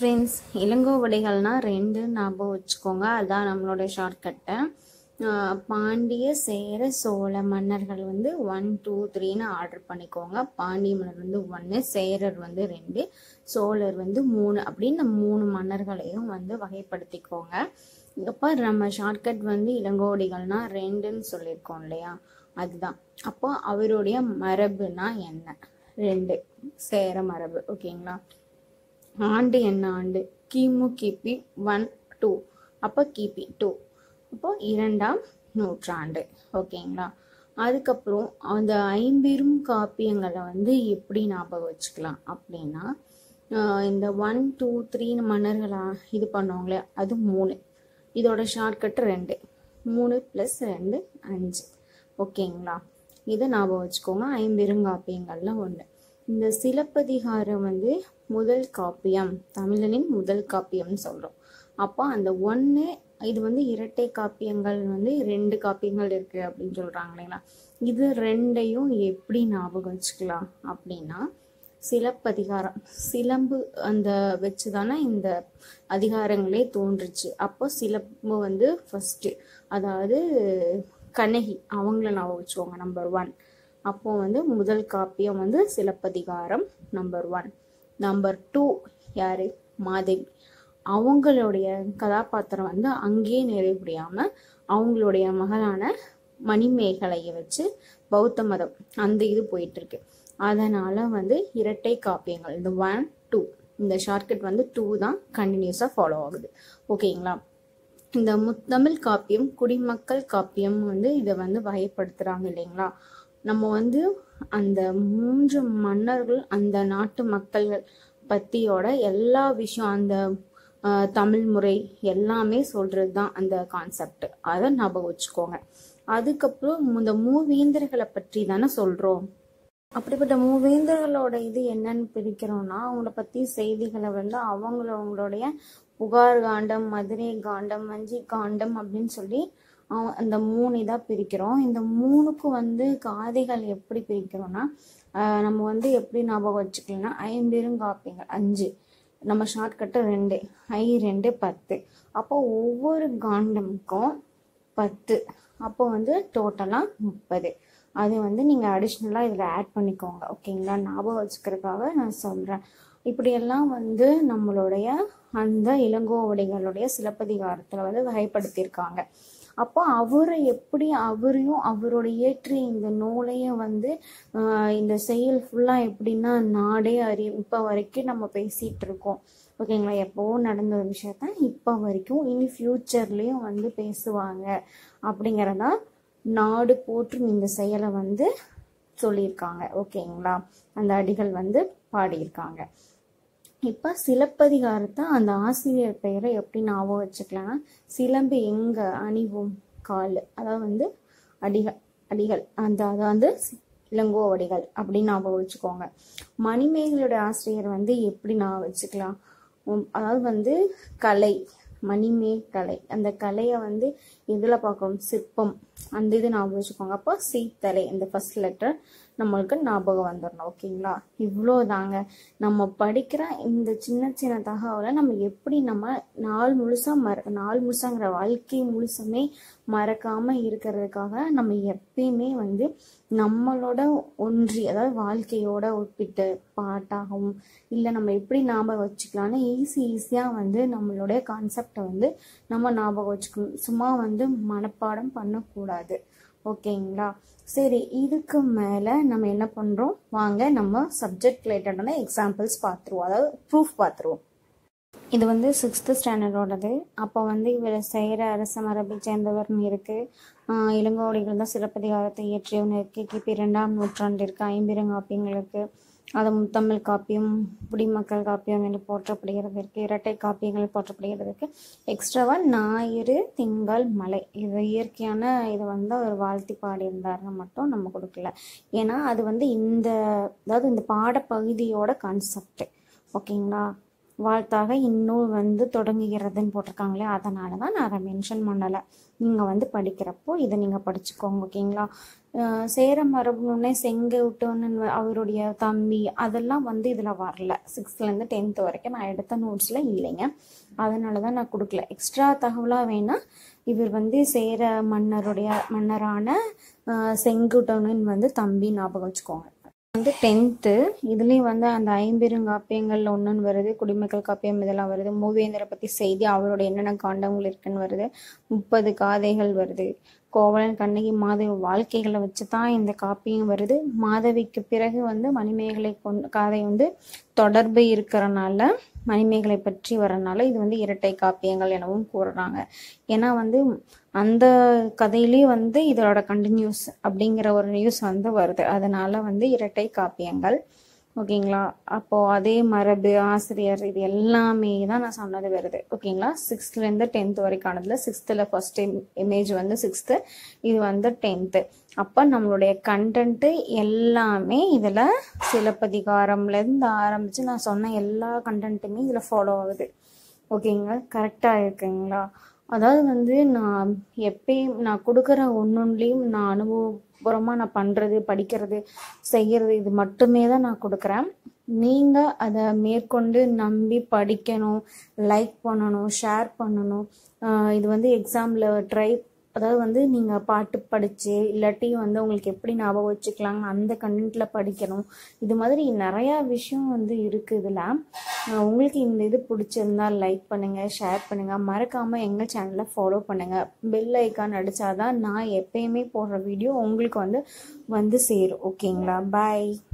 friends இளங்கோவடிகள்னா ரெண்டு ஞாபகம் வச்சுக்கோங்க அதான் நம்மளோட ஷார்ட்கட்டை பாண்டிய சேர சோழ மன்னர்கள் வந்து ஒன் டூ த்ரீன்னு ஆர்டர் பண்ணிக்கோங்க பாண்டிய மன்னர் வந்து ஒன்று சேரர் வந்து ரெண்டு சோழர் வந்து மூணு அப்படின்னு மூணு மன்னர்களையும் வந்து வகைப்படுத்திக்கோங்க அப்போ நம்ம ஷார்ட்கட் வந்து இளங்கோவடிகள்னா ரெண்டுன்னு சொல்லியிருக்கோம் இல்லையா அதுதான் அப்போ அவருடைய மரபுனா என்ன ரெண்டு சேர மரபு ஓகேங்களா ஆண்டு என்ன ஆண்டு கிமு கிபி ஒன் டூ அப்போ கிபி டூ அப்போ இரண்டாம் நூற்றாண்டு ஓகேங்களா அதுக்கப்புறம் அந்த ஐம்பெரும் காப்பியங்களை வந்து எப்படி ஞாபகம் வச்சுக்கலாம் அப்படின்னா ஆஹ் இந்த ஒன் டூ த்ரீன்னு மன்னர்களா இது பண்ணுவாங்களே அது மூணு இதோட ஷார்ட்கட் ரெண்டு மூணு ப்ளஸ் ரெண்டு அஞ்சு ஓகேங்களா இதை ஞாபகம் வச்சுக்கோங்க ஐம்பெருங்காப்பியங்கள்ல ஒன்று இந்த சிலப்பதிகாரம் வந்து முதல் காப்பியம் தமிழனின் முதல் காப்பியம்னு சொல்கிறோம் அப்போ அந்த ஒன்று இது வந்து இரட்டை காப்பியங்கள் வந்து ரெண்டு காப்பியங்கள் இருக்குது அப்படின்னு சொல்கிறாங்க இல்லைங்களா இது ரெண்டையும் எப்படி ஞாபகம் வச்சுக்கலாம் அப்படின்னா சிலப்பதிகாரம் சிலம்பு அந்த வச்சு தானே இந்த அதிகாரங்களே தோன்றுச்சு அப்போ சிலம்பு வந்து ஃபஸ்ட்டு அதாவது கண்ணகி அவங்கள ஞாபகம் வச்சுக்கோங்க நம்பர் ஒன் அப்போ வந்து முதல் காப்பியம் வந்து Silappatikaram number one number two யாரு மாதவி அவங்களுடைய கதாபாத்திரம் வந்து அங்கேயே நிறைவுடையாம அவங்களுடைய மகளான மணிமேகலையை வச்சு பௌத்த மதம் அந்த இது போயிட்டு இருக்கு அதனால வந்து இரட்டை காப்பியங்கள் இந்த ஒன் டூ இந்த ஷார்ட்கட் வந்து டூ தான் கண்டினியூஸாக ஃபாலோ ஆகுது ஓகேங்களா இந்த முத்தமிழ் காப்பியம் குடிமக்கள் காப்பியம் வந்து இதை வந்து வகைப்படுத்துறாங்க இல்லைங்களா நம்ம வந்து அந்த மூன்று மன்னர்கள் அந்த நாட்டு மக்கள்கள் பத்தியோட எல்லா விஷயம் அந்த ஆஹ், தமிழ் முறை எல்லாமே சொல்றது தான் அந்த கான்செப்ட் அதை ஞாபகம் வச்சுக்கோங்க அதுக்கப்புறம் இந்த மூவேந்தர்களை பற்றி தானே சொல்றோம் அப்படிப்பட்ட மூவேந்தர்களோட இது என்னன்னு பிரிக்கிறோம்னா அவங்கள பத்தி செய்திகளை வந்து அவங்கள அவங்களுடைய புகார் காண்டம் மதுரை காண்டம் வஞ்சி காண்டம் அப்படின்னு சொல்லி அவ- அந்த மூணு இதா பிரிக்கிறோம் இந்த மூணுக்கும் வந்து காதைகள் எப்படி பிரிக்கிறோம்னா ஆஹ் நம்ம வந்து எப்படி ஞாபகம் வச்சுக்கலாம்னா ஐம்பெருங்காப்பியங்கள் அஞ்சு நம்ம ஷார்ட்கட்டு ரெண்டு ஐ ரெண்டு பத்து அப்போ ஒவ்வொரு காண்டமுக்கும் பத்து அப்போ வந்து டோட்டலாக முப்பது அது வந்து நீங்கள் அடிஷ்னலாக இதில் ஆட் பண்ணிக்கோங்க ஓகேங்களா ஞாபகம் வச்சுக்கிறதுக்காக நான் சொல்கிறேன் இப்படியெல்லாம் வந்து நம்மளுடைய அந்த இளங்கோவடிகளுடைய சிலப்பதிகாரத்தில் வந்து வகைப்படுத்தியிருக்காங்க அப்போ அவரை எப்படி அவரையும் அவருடைய இயற்றிய இந்த நூலையும் வந்து ஆஹ் இந்த செயல் ஃபுல்லாக எப்படின்னா நாடே அறி இப்போ வரைக்கும் நம்ம பேசிகிட்டு இருக்கோம் ஓகேங்களா எப்போ நடந்த ஒரு விஷயத்த இப்போ வரைக்கும் இனி ஃப்யூச்சர்லேயும் வந்து பேசுவாங்க அப்படிங்கிறதா நாடு போற்றும் இந்த செயலை வந்து சொல்லியிருக்காங்க ஓகேங்களா அந்த அடிகள் வந்து பாடியிருக்காங்க இப்போ சிலப்பதிகாரத்தை அந்த ஆசிரியர் பெயரை எப்படி ஞாபகம் வச்சுக்கலாம்னா சிலம்பு எங்க அணிவும் கால் அதாவது வந்து அடிகள் அடிகள் அந்த அதை வந்து இளங்கோவடிகள் அப்படின்னு ஞாபகம் வச்சுக்கோங்க மணிமேகலோட ஆசிரியர் வந்து எப்படி நான் வச்சுக்கலாம் உம், அதாவது வந்து கலை மணிமே கலை அந்த கலையை வந்து எதில் பார்க்கணும் சிற்பம் அந்த இது ஞாபகம் வச்சுக்கோங்க அப்போ சீத்தலை இந்த ஃபர்ஸ்ட் லெட்டர் நம்மளுக்கு ஞாபகம் வந்துடணும் ஓகேங்களா இவ்வளோ தாங்க நம்ம படிக்கிற இந்த சின்ன சின்ன தகவலை நம்ம எப்படி நம்ம நாள் முழுசா மற நாள் முழுசாங்கிற வாழ்க்கை முழுசுமே மறக்காம இருக்கிறதுக்காக நம்ம எப்பயுமே வந்து நம்மளோட ஒன்றி அதாவது வாழ்க்கையோட ஒப்பிட்டு பாட்டாகவும் இல்லை நம்ம எப்படி ஞாபகம் வச்சுக்கலாம்னு ஈஸி ஈஸியாக வந்து நம்மளுடைய கான்செப்டை வந்து நம்ம ஞாபகம் வச்சுக்கணும் சும்மா வந்து மனப்பாடம் பண்ணக்கூடாது ஓகேங்களா சரி இதுக்கு மேலே நம்ம என்ன பண்ணுறோம் வாங்க நம்ம சப்ஜெக்ட் ரிலேட்டடான எக்ஸாம்பிள்ஸ் பார்த்துருவோம் அதாவது ப்ரூஃப் பார்த்துருவோம் இது வந்து சிக்ஸ்த்து ஸ்டாண்டர்டோடது அப்போ வந்து இவர் செய்கிற அரச மரபை சேர்ந்தவர்னு இருக்குது இளங்கோவடிகள் தான் சிலப்பதிகாரத்தை இயற்றியவன் இருக்குது கிபி ரெண்டாம் நூற்றாண்டு இருக்குது ஐம்பெருங்காப்பியங்கள் இருக்குது அது முத்தமிழ் காப்பியம் குடிமக்கள் காப்பியம் என்று போற்றப்படுகிறது இருக்குது இரட்டை காப்பியங்கள் போற்றப்படுகிறது இருக்குது எக்ஸ்ட்ராவாக ஞாயிறு திங்கள் மலை இது இயற்கையான இதை வந்து அவர் வாழ்த்தி பாடியிருந்தாருன்னு மட்டும் நம்ம கொடுக்கல ஏன்னா அது வந்து இந்த அதாவது இந்த பாடப்பகுதியோட கான்செப்ட் ஓகேங்களா வாழ்த்தாக இந்நூல் வந்து தொடங்குகிறதுன்னு போட்டிருக்காங்களே அதனால தான் நான் அதை மென்ஷன் பண்ணலை நீங்கள் வந்து படிக்கிறப்போ இதை நீங்கள் படிச்சுக்கோங்க ஓகேங்களா அஹ் சேர மரபுனே செங்கவுட்டோன்னு அவருடைய தம்பி அதெல்லாம் வந்து இதில் வரல சிக்ஸ்த்லேருந்து டென்த் வரைக்கும் நான் எடுத்த நோட்ஸில் இல்லைங்க அதனால தான் நான் கொடுக்கல எக்ஸ்ட்ரா தகவலாக வேணால் இவர் வந்து சேர மன்னருடைய மன்னரான அஹ் செங்குட்டனின் வந்து தம்பி ஞாபகம் வச்சுக்கோங்க வந்து டென்த்து இதுலேயும் வந்து அந்த ஐம்பெருங்காப்பியங்கள்ல ஒன்றுன்னு வருது குடிமக்கள் காப்பியம் இதெல்லாம் வருது மூவேந்தரை பற்றி செய்தி அவரோட என்னென்ன காண்டங்கள் இருக்குன்னு வருது முப்பது காதைகள் வருது கோவலன் கண்ணகி மாதவி வாழ்க்கைகளை வச்சு தான் இந்த காப்பியம் வருது மாதவிக்கு பிறகு வந்து மணிமேகலை கொண்டு காதை வந்து தொடர்பு இருக்கிறனால மணிமேகலை பற்றி வரனால இது வந்து இரட்டை காப்பியங்கள் எனவும் கூறுறாங்க ஏன்னா வந்து அந்த கதையிலேயே வந்து இதோட கண்டினியூஸ் அப்படிங்கிற ஒரு நியூஸ் வந்து வருது அதனால வந்து இரட்டை காப்பியங்கள் ஓகேங்களா அப்போ அதே மரபு ஆசிரியர் இது எல்லாமே தான் நான் சொன்னது வருது ஓகேங்களா சிக்ஸ்த்லேருந்து டென்த் வரைக்கும் ஆனதுல சிக்ஸ்த்தில் ஃபர்ஸ்ட் இமேஜ் வந்து சிக்ஸ்த்து இது வந்து டென்த்து அப்போ நம்மளுடைய கண்டென்ட்டு எல்லாமே இதில் சிலப்பதிகாரம்லேருந்து ஆரம்பித்து நான் சொன்ன எல்லா கண்டென்ட்டுமே இதில் ஃபாலோ ஆகுது ஓகேங்க கரெக்டாக இருக்குங்களா அதாவது வந்து நான் எப்பயும் நான் கொடுக்குற ஒன்னொன்றுலையும் நான் அனுபவபூர்வமாக நான் பண்ணுறது படிக்கிறது செய்கிறது இது மட்டுமே தான் நான் கொடுக்குறேன் நீங்கள் அதை மேற்கொண்டு நம்பி படிக்கணும் லைக் பண்ணணும் ஷேர் பண்ணணும் ஆஹ் இது வந்து எக்ஸாமில் ட்ரை அதாவது வந்து நீங்கள் பாட்டு படித்து இல்லாட்டி வந்து உங்களுக்கு எப்படி ஞாபகம் வச்சுக்கலாம் அந்த கண்டென்ட்டில் படிக்கணும் இது மாதிரி நிறையா விஷயம் வந்து இருக்குது இதில் உங்களுக்கு இந்த இது பிடிச்சிருந்தா லைக் பண்ணுங்கள் ஷேர் பண்ணுங்கள் மறக்காமல் எங்கள் சேனலை ஃபாலோ பண்ணுங்கள் பெல் ஐக்கான் அடித்தாதான் நான் எப்பயுமே போடுற வீடியோ உங்களுக்கு வந்து வந்து சேரும் ஓகேங்களா பாய்